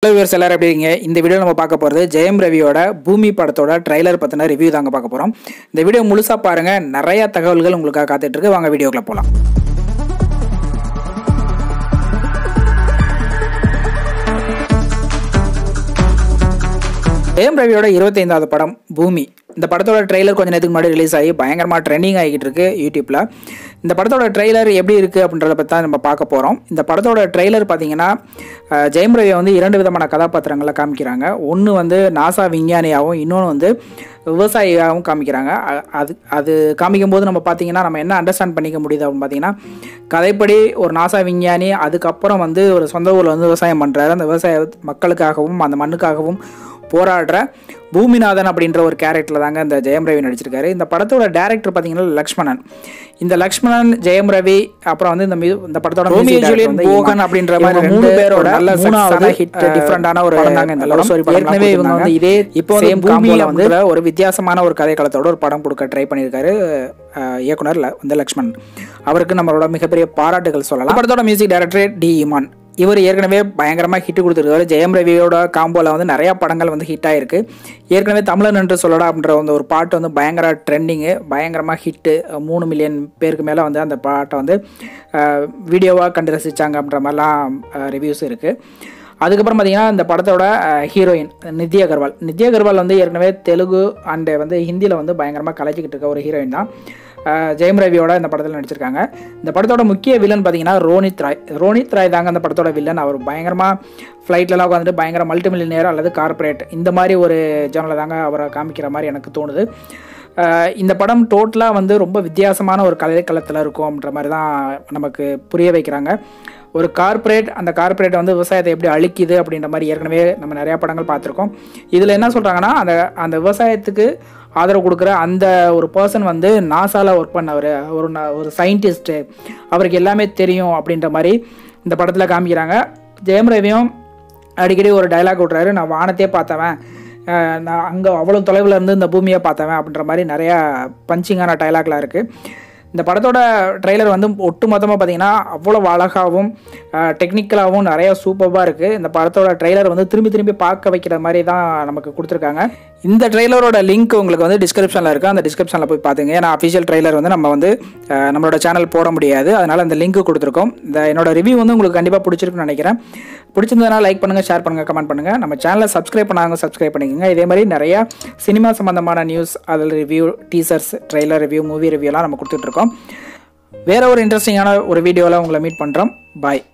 hello viewers எல்லாரும் எப்படி இருக்கீங்க இந்த வீடியோ நம்ம பார்க்க போகிறது ஜெயம் ரவியோட பூமி படத்தோட ட்ரைலர் பற்றின ரிவ்யூ தாங்க பார்க்க போகிறோம் இந்த வீடியோ முழுசாக பாருங்கள் நிறைய தகவல்கள் உங்களுக்காக காத்துட்டு இருக்கு வாங்க வீடியோக்குள்ள போகலாம் ஜெயம் ரவியோட இருபத்தைந்தாவது படம் பூமி இந்த படத்தோட ட்ரெய்லர் கொஞ்ச நேரத்துக்கு முன்னாடி ரிலீஸ் ஆகி பயங்கரமாக ட்ரெண்டிங் ஆகிட்டு இருக்கு யூடியூப்பில் இந்த படத்தோட ட்ரெய்லர் எப்படி இருக்குது அப்படின்றத பற்றி தான் நம்ம பார்க்க போகிறோம் இந்த படத்தோட ட்ரெய்லர் பார்த்தீங்கன்னா அஹ், ஜெயம் ரவியை வந்து இரண்டு விதமான கதாபாத்திரங்களை காமிக்கிறாங்க ஒன்று வந்து நாசா விஞ்ஞானியாகவும் இன்னொன்று வந்து விவசாயியாகவும் காமிக்கிறாங்க அ- அது அது காமிக்கும் போது நம்ம பார்த்தீங்கன்னா நம்ம என்ன அண்டர்ஸ்டாண்ட் பண்ணிக்க முடியுது அப்படின்னு பார்த்தீங்கன்னா கதைப்படி ஒரு நாசா விஞ்ஞானி அதுக்கப்புறம் வந்து ஒரு சொந்த ஊரில் வந்து விவசாயம் பண்ணுறாரு அந்த விவசாய மக்களுக்காகவும் அந்த மண்ணுக்காகவும் போராடுற பூமிநாதன் அப்படின்ற ஒரு கேரக்டரில் தாங்க இந்த ஜெயம் ரவி நடிச்சிருக்காரு இந்த படத்தோட டேரக்டர் பார்த்தீங்கன்னா லக்ஷ்மணன் இந்த லக்ஷ்மணன் ஜெயம் ரவி அப்புறம் வந்து இந்த mu- இந்த படத்தோட ரோமியோ ஜூலியன் போகன் அப்படின்ற மாதிரி மூணு பேரோட நல்ல மூணாவது ஹிட் டிஃப்ரெண்டான ஒரு படம் தாங்க இந்த லவ் ஸ்டோரி ஏற்கனவே இவங்க வந்து இதே இப்போ சேம் காம்போல வந்து ஒரு வித்தியாசமான ஒரு கதைக்களத்தோட ஒரு படம் கொடுக்க ட்ரை பண்ணியிருக்காரு அஹ், இயக்குனர் ல- வந்து லக்ஷ்மண் அவருக்கு நம்மளோட மிகப்பெரிய பாராட்டுகள் சொல்லலாம் படத்தோட மியூசிக் டைரக்டர் டி இமான் இவர் ஏற்கனவே பயங்கரமாக ஹிட் கொடுத்துருக்காரு ஜெயம் ரவியோட காம்போல வந்து நிறைய படங்கள் வந்து ஹிட் ஆயிருக்கு ஏற்கனவே தமிழன் என்று சொல்லடா அப்படின்ற அந்த ஒரு பாட்டு வந்து பயங்கர ட்ரெண்டிங்கு பயங்கரமாக ஹிட்டு மூணு மில்லியன் பேருக்கு மேலே வந்து அந்த பாட்டை வந்து வீடியோவாக கண்டு ரசித்தாங்க அப்படின்ற மாதிரிலாம் ரிவ்யூஸ் இருக்குது அதுக்கப்புறம் பார்த்தீங்கன்னா இந்த படத்தோட ஹீரோயின் நித்யா அகர்வால் நித்யா அகர்வால் வந்து ஏற்கனவே தெலுங்கு அண்டு வந்து ஹிந்தியில் வந்து பயங்கரமாக கலைச்சிக்கிட்டு இருக்க ஒரு ஹீரோயின் தான் அஹ் ஜெயம் ரவியோட இந்த படத்தில் நடிச்சிருக்காங்க இந்த படத்தோட முக்கிய வில்லன் பார்த்தீங்கன்னா ரோனித் ராய் ரோனித் ராய் தாங்க அந்த படத்தோட வில்லன் அவர் பயங்கரமாக ஃப்ளைட்லலாம் உட்காந்துட்டு பயங்கர மல்டி மில்லியனர் அல்லது கார்ப்பரேட் இந்த மாதிரி ஒரு ஜேர்னலில் தாங்க அவரை காமிக்கிற மாதிரி எனக்கு தோணுது அஹ் இந்த படம் டோட்டலாக வந்து ரொம்ப வித்தியாசமான ஒரு கலைக்களத்தில் இருக்கும் அப்படின்ற மாதிரி தான் நமக்கு புரிய வைக்கிறாங்க ஒரு கார்ப்பரேட் அந்த கார்ப்பரேட் வந்து விவசாயத்தை எப்படி அழிக்குது அப்படின்ற மாதிரி ஏற்கனவே நம்ம நிறையா படங்கள் பார்த்துருக்கோம் இதில் என்ன சொல்கிறாங்கன்னா அந்த அந்த விவசாயத்துக்கு ஆதரவு கொடுக்குற அந்த ஒரு பர்சன் வந்து நாசாவில் ஒர்க் பண்ணவர் ஒரு ந- ஒரு சயின்டிஸ்ட்டு அவருக்கு எல்லாமே தெரியும் அப்படின்ற மாதிரி இந்த படத்தில் காமிக்கிறாங்க ஜெயம் ரவியும் அடிக்கடி ஒரு டயலாக் விட்றாரு நான் வானத்தையே பார்த்தவன் அஹ் நான் அங்கே அவ்வளோ தொலைவில் இருந்து இந்த பூமியை பார்த்தவன் அப்படின்ற மாதிரி நிறையா பஞ்சிங்கான டயலாக்லாம் இருக்குது இந்த படத்தோட ட்ரெய்லர் வந்து ஒட்டு மொத்தமாக பார்த்தீங்கன்னா அவ்வளோ அழகாகவும் டெக்னிக்கலாகவும் நிறைய சூப்பராக இருக்குது இந்த படத்தோட ட்ரெய்லர் வந்து திரும்பி திரும்பி பார்க்க வைக்கிற மாதிரி தான் நமக்கு கொடுத்துருக்காங்க இந்த ட்ரெய்லரோட லிங்க் உங்களுக்கு வந்து டிஸ்கிரிப்ஷனில் இருக்குது அந்த டிஸ்கிரிப்ஷனில் போய் பார்த்துங்க ஏன்னா அஃபிஷியல் ட்ரெய்லர் வந்து நம்ம வந்து அஹ், நம்மளோட சேனல் போட முடியாது அதனால் அந்த லிங்க் கொடுத்துருக்கோம் இந்த என்னோட ரிவ்யூ வந்து உங்களுக்கு கண்டிப்பாக பிடிச்சிருக்குன்னு நினைக்கிறேன் பிடிச்சிருந்ததுனா லைக் பண்ணுங்கள் ஷேர் பண்ணுங்கள் கமெண்ட் பண்ணுங்கள் நம்ம சேனலை சப்ஸ்கிரைப் பண்ணாங்க சப்ஸ்கிரைப் பண்ணிக்கோங்க இதே மாதிரி நிறையா சினிமா சம்மந்தமான நியூஸ் அதில் review teasers trailer review movie ரிவ்யூலாம் நம்ம கொடுத்துட்ருக்கோம் வேற ஒரு இன்ட்ரெஸ்டிங்கான ஒரு வீடியோவில் உங்களை மீட் பண்ணுறோம் பாய்